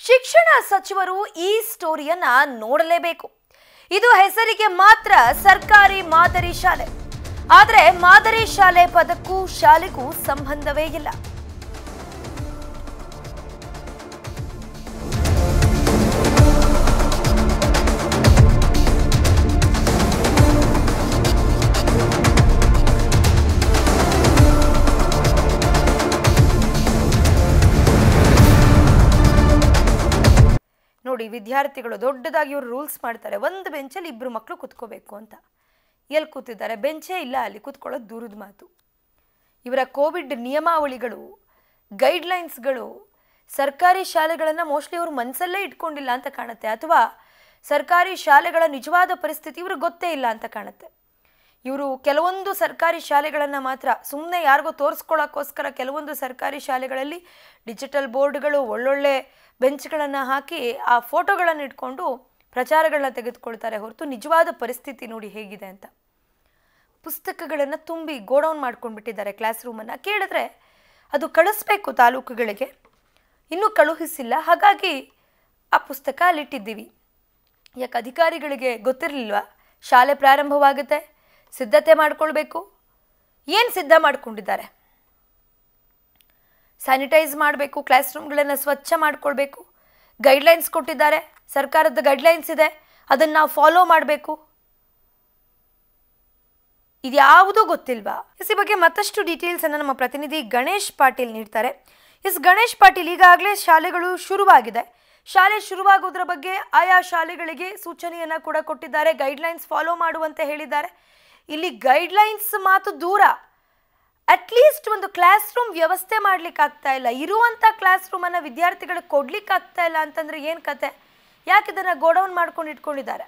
ಶಿಕ್ಷಣ ಸಚಿವರು ಈ ಸ್ಟೋರಿಯನ್ನ ನೋಡಲೇಬೇಕು ಇದು ಹೆಸರಿಗೆ ಮಾತ್ರ ಸರ್ಕಾರಿ ಮಾದರಿ ಶಾಲೆ ಆದರೆ ಮಾದರಿ ಶಾಲೆ ಪದಕ್ಕೂ ಶಾಲೆಗೂ ಸಂಬಂಧವೇ ಇಲ್ಲ ನೋಡಿ ವಿದ್ಯಾರ್ಥಿಗಳು ದೊಡ್ಡದಾಗಿ ಇವರು ರೂಲ್ಸ್ ಮಾಡ್ತಾರೆ ಒಂದು ಬೆಂಚಲ್ಲಿ ಇಬ್ಬರು ಮಕ್ಕಳು ಕುತ್ಕೋಬೇಕು ಅಂತ ಎಲ್ಲಿ ಕೂತಿದ್ದಾರೆ ಬೆಂಚೇ ಇಲ್ಲ ಅಲ್ಲಿ ಕೂತ್ಕೊಳ್ಳೋದು ದೂರದ ಮಾತು ಇವರ ಕೋವಿಡ್ ನಿಯಮಾವಳಿಗಳು ಗೈಡ್ಲೈನ್ಸ್ಗಳು ಸರ್ಕಾರಿ ಶಾಲೆಗಳನ್ನು ಮೋಸ್ಟ್ಲಿ ಅವರು ಮನಸ್ಸಲ್ಲೇ ಇಟ್ಕೊಂಡಿಲ್ಲ ಅಂತ ಕಾಣುತ್ತೆ ಅಥವಾ ಸರ್ಕಾರಿ ಶಾಲೆಗಳ ನಿಜವಾದ ಪರಿಸ್ಥಿತಿ ಇವ್ರಿಗೆ ಗೊತ್ತೇ ಇಲ್ಲ ಅಂತ ಕಾಣುತ್ತೆ ಇವರು ಕೆಲವೊಂದು ಸರ್ಕಾರಿ ಶಾಲೆಗಳನ್ನು ಮಾತ್ರ ಸುಮ್ಮನೆ ಯಾರಿಗೋ ತೋರಿಸ್ಕೊಳ್ಳೋಕ್ಕೋಸ್ಕರ ಕೆಲವೊಂದು ಸರ್ಕಾರಿ ಶಾಲೆಗಳಲ್ಲಿ ಡಿಜಿಟಲ್ ಬೋರ್ಡ್ಗಳು ಒಳ್ಳೊಳ್ಳೆ ಬೆಂಚ್ಗಳನ್ನು ಹಾಕಿ ಆ ಫೋಟೋಗಳನ್ನು ಇಟ್ಕೊಂಡು ಪ್ರಚಾರಗಳನ್ನ ತೆಗೆದುಕೊಳ್ತಾರೆ ಹೊರತು ನಿಜವಾದ ಪರಿಸ್ಥಿತಿ ನೋಡಿ ಹೇಗಿದೆ ಅಂತ ಪುಸ್ತಕಗಳನ್ನು ತುಂಬಿ ಗೋಡೌನ್ ಮಾಡ್ಕೊಂಡ್ಬಿಟ್ಟಿದ್ದಾರೆ ಕ್ಲಾಸ್ ರೂಮನ್ನು ಕೇಳಿದ್ರೆ ಅದು ಕಳಿಸ್ಬೇಕು ತಾಲೂಕುಗಳಿಗೆ ಇನ್ನೂ ಕಳುಹಿಸಿಲ್ಲ ಹಾಗಾಗಿ ಆ ಪುಸ್ತಕ ಅಲ್ಲಿಟ್ಟಿದ್ದೀವಿ ಯಾಕೆ ಅಧಿಕಾರಿಗಳಿಗೆ ಗೊತ್ತಿರಲಿಲ್ವಾ ಶಾಲೆ ಪ್ರಾರಂಭವಾಗುತ್ತೆ ಸಿದ್ಧತೆ ಮಾಡ್ಕೊಳ್ಬೇಕು ಏನು ಸಿದ್ಧ ಮಾಡ್ಕೊಂಡಿದ್ದಾರೆ ಸ್ಯಾನಿಟೈಸ್ ಮಾಡಬೇಕು ಕ್ಲಾಸ್ ರೂಮ್ಗಳನ್ನು ಸ್ವಚ್ಛ ಮಾಡ್ಕೊಳ್ಬೇಕು ಗೈಡ್ಲೈನ್ಸ್ ಕೊಟ್ಟಿದ್ದಾರೆ ಸರ್ಕಾರದ ಗೈಡ್ಲೈನ್ಸ್ ಇದೆ ಅದನ್ನು ನಾವು ಫಾಲೋ ಮಾಡಬೇಕು ಇದ್ಯಾವುದೂ ಗೊತ್ತಿಲ್ವಾ ಎಸ್ ಈ ಬಗ್ಗೆ ಮತ್ತಷ್ಟು ಡೀಟೇಲ್ಸ್ ಅನ್ನು ನಮ್ಮ ಪ್ರತಿನಿಧಿ ಗಣೇಶ್ ಪಾಟೀಲ್ ನೀಡ್ತಾರೆ ಎಸ್ ಗಣೇಶ್ ಪಾಟೀಲ್ ಈಗಾಗಲೇ ಶಾಲೆಗಳು ಶುರುವಾಗಿದೆ ಶಾಲೆ ಶುರುವಾಗೋದ್ರ ಬಗ್ಗೆ ಆಯಾ ಶಾಲೆಗಳಿಗೆ ಸೂಚನೆಯನ್ನ ಕೂಡ ಕೊಟ್ಟಿದ್ದಾರೆ ಗೈಡ್ಲೈನ್ಸ್ ಫಾಲೋ ಮಾಡುವಂತೆ ಹೇಳಿದ್ದಾರೆ ಇಲ್ಲಿ ಗೈಡ್ಲೈನ್ಸ್ ಮಾತು ದೂರ ಅಟ್ಲೀಸ್ಟ್ ಒಂದು ಕ್ಲಾಸ್ ರೂಮ್ ವ್ಯವಸ್ಥೆ ಮಾಡ್ಲಿಕ್ಕೆ ಆಗ್ತಾ ಇಲ್ಲ ಇರುವಂಥ ಕ್ಲಾಸ್ ರೂಮನ್ನು ವಿದ್ಯಾರ್ಥಿಗಳಿಗೆ ಕೊಡ್ಲಿಕ್ಕೆ ಆಗ್ತಾ ಇಲ್ಲ ಅಂತಂದ್ರೆ ಏನು ಕತೆ ಯಾಕೆ ಇದನ್ನ ಗೋಡೌನ್ ಮಾಡ್ಕೊಂಡು ಇಟ್ಕೊಂಡಿದ್ದಾರೆ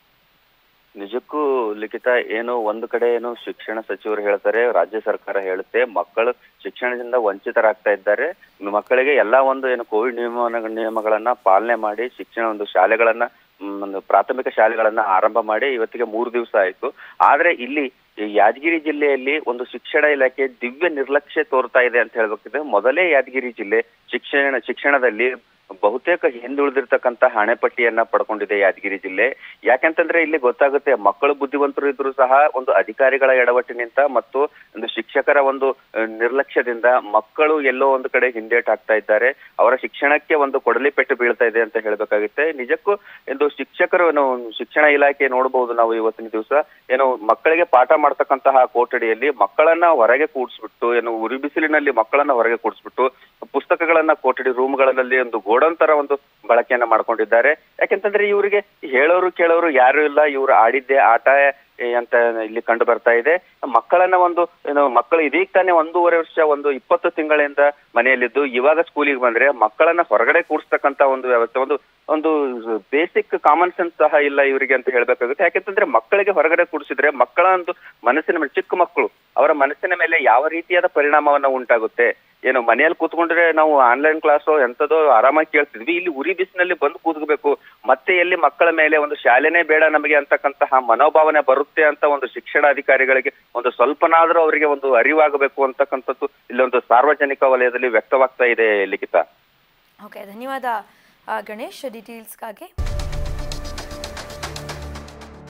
ನಿಜಕ್ಕೂ ಲಿಖಿತ ಏನು ಒಂದು ಕಡೆ ಏನು ಶಿಕ್ಷಣ ಸಚಿವರು ಹೇಳ್ತಾರೆ ರಾಜ್ಯ ಸರ್ಕಾರ ಹೇಳುತ್ತೆ ಮಕ್ಕಳು ಶಿಕ್ಷಣದಿಂದ ವಂಚಿತರಾಗ್ತಾ ಇದ್ದಾರೆ ಮಕ್ಕಳಿಗೆ ಎಲ್ಲಾ ಒಂದು ಏನು ಕೋವಿಡ್ ನಿಯಮ ನಿಯಮಗಳನ್ನ ಪಾಲನೆ ಮಾಡಿ ಶಿಕ್ಷಣ ಒಂದು ಶಾಲೆಗಳನ್ನ ಮ್, ಒಂದು ಪ್ರಾಥಮಿಕ ಶಾಲೆಗಳನ್ನ ಆರಂಭ ಮಾಡಿ ಇವತ್ತಿಗೆ ಮೂರು ದಿವಸ ಆಯ್ತು ಆದ್ರೆ ಇಲ್ಲಿ ಈ ಯಾದಗಿರಿ ಜಿಲ್ಲೆಯಲ್ಲಿ ಒಂದು ಶಿಕ್ಷಣ ಇಲಾಖೆ ದಿವ್ಯ ನಿರ್ಲಕ್ಷ್ಯ ತೋರ್ತಾ ಇದೆ ಅಂತ ಹೇಳ್ಬೇಕಿದೆ ಮೊದಲೇ ಯಾದಗಿರಿ ಜಿಲ್ಲೆ ಶಿಕ್ಷಣ ಶಿಕ್ಷಣದಲ್ಲಿ ಬಹುತೇಕ ಹಿಂದುಳಿದಿರ್ತಕ್ಕಂತ ಹಣೆಪಟ್ಟಿಯನ್ನ ಪಡ್ಕೊಂಡಿದೆ ಯಾದಗಿರಿ ಜಿಲ್ಲೆ ಯಾಕೆಂತಂದ್ರೆ ಇಲ್ಲಿ ಗೊತ್ತಾಗುತ್ತೆ ಮಕ್ಕಳು ಬುದ್ಧಿವಂತರು ಇದ್ರು ಸಹ ಒಂದು ಅಧಿಕಾರಿಗಳ ಎಡವಟ್ಟಿನಿಂದ ಮತ್ತು ಒಂದು ಶಿಕ್ಷಕರ ಒಂದು ಅಹ್, ನಿರ್ಲಕ್ಷ್ಯದಿಂದ ಮಕ್ಕಳು ಎಲ್ಲೋ ಒಂದು ಕಡೆ ಹಿಂದೇಟ್ ಆಗ್ತಾ ಇದ್ದಾರೆ ಅವರ ಶಿಕ್ಷಣಕ್ಕೆ ಒಂದು ಕೊಡಲಿ ಪೆಟ್ಟು ಬೀಳ್ತಾ ಇದೆ ಅಂತ ಹೇಳ್ಬೇಕಾಗುತ್ತೆ ನಿಜಕ್ಕೂ ಒಂದು ಶಿಕ್ಷಕರು ಏನು ಶಿಕ್ಷಣ ಇಲಾಖೆ ನೋಡಬಹುದು ನಾವು ಇವತ್ತಿನ ದಿವಸ ಏನು ಮಕ್ಕಳಿಗೆ ಪಾಠ ಮಾಡ್ತಕ್ಕಂತಹ ಕೊಠಡಿಯಲ್ಲಿ ಮಕ್ಕಳನ್ನ ಹೊರಗೆ ಕೂಡಿಸ್ಬಿಟ್ಟು ಏನು ಉರಿ ಬಿಸಿಲಿನಲ್ಲಿ ಮಕ್ಕಳನ್ನ ಹೊರಗೆ ಕೂಡಿಸ್ಬಿಟ್ಟು ಪುಸ್ತಕಗಳನ್ನ ಕೊಠಡಿ ರೂಮ್ಗಳಲ್ಲಿ ಒಂದು ಗೋಡನ್ ತರ ಒಂದು ಬಳಕೆಯನ್ನ ಮಾಡ್ಕೊಂಡಿದ್ದಾರೆ ಯಾಕೆಂತಂದ್ರೆ ಇವರಿಗೆ ಹೇಳೋರು ಕೇಳೋರು ಯಾರು ಇಲ್ಲ ಇವ್ರು ಆಡಿದ್ದೆ ಆಟ ಏ, ಅಂತ ಇಲ್ಲಿ ಕಂಡು ಬರ್ತಾ ಇದೆ ಮಕ್ಕಳನ್ನ ಒಂದು ಏನು ಮಕ್ಕಳು ಇದೀಗ ತಾನೇ ಒಂದೂವರೆ ವರ್ಷ ಒಂದು ಇಪ್ಪತ್ತು ತಿಂಗಳಿಂದ ಮನೆಯಲ್ಲಿದ್ದು ಇವಾಗ ಸ್ಕೂಲಿಗೆ ಬಂದ್ರೆ ಮಕ್ಕಳನ್ನ ಹೊರಗಡೆ ಕೂಡಿಸ್ತಕ್ಕಂತ ಒಂದು ವ್ಯವಸ್ಥೆ ಒಂದು ಒಂದು ಬೇಸಿಕ್ ಕಾಮನ್ ಸೆನ್ಸ್ ಸಹ ಇಲ್ಲ ಇವರಿಗೆ ಅಂತ ಹೇಳ್ಬೇಕಾಗುತ್ತೆ ಯಾಕೆಂತಂದ್ರೆ ಮಕ್ಕಳಿಗೆ ಹೊರಗಡೆ ಕೂಡಿಸಿದ್ರೆ ಮಕ್ಕಳ ಒಂದು ಮನಸ್ಸಿನ ಮೇಲೆ ಚಿಕ್ಕ ಮಕ್ಕಳು ಅವರ ಮನಸ್ಸಿನ ಮೇಲೆ ಯಾವ ರೀತಿಯಾದ ಪರಿಣಾಮವನ್ನ ಉಂಟಾಗುತ್ತೆ ಏನು ಮನೆಯಲ್ಲಿ ಕೂತ್ಕೊಂಡ್ರೆ ನಾವು ಆನ್ಲೈನ್ ಕ್ಲಾಸು ಎಂತದೋ ಆರಾಮಾಗಿ ಕೇಳ್ತಿದ್ವಿ ಇಲ್ಲಿ ಉರಿ ಬಿಸಿನಲ್ಲಿ ಬಂದು ಕೂತ್ಕೋಬೇಕು ಮತ್ತೆ ಎಲ್ಲಿ ಮಕ್ಕಳ ಮೇಲೆ ಒಂದು ಶಾಲೆನೇ ಬೇಡ ನಮಗೆ ಅಂತಕ್ಕಂತಹ ಮನೋಭಾವನೆ ಬರುತ್ತೆ ಅಂತ ಒಂದು ಶಿಕ್ಷಣಾಧಿಕಾರಿಗಳಿಗೆ ಒಂದು ಸ್ವಲ್ಪನಾದ್ರೂ ಅವರಿಗೆ ಒಂದು ಅರಿವಾಗಬೇಕು ಅಂತಕ್ಕಂಥದ್ದು ಇಲ್ಲೊಂದು ಸಾರ್ವಜನಿಕ ವಲಯದಲ್ಲಿ ವ್ಯಕ್ತವಾಗ್ತಾ ಇದೆ ಲಿಖಿತ ಓಕೆ ಧನ್ಯವಾದ ಆ, ಗಣೇಶ್ ಡೀಟೇಲ್ಸ್ಗಾಗಿ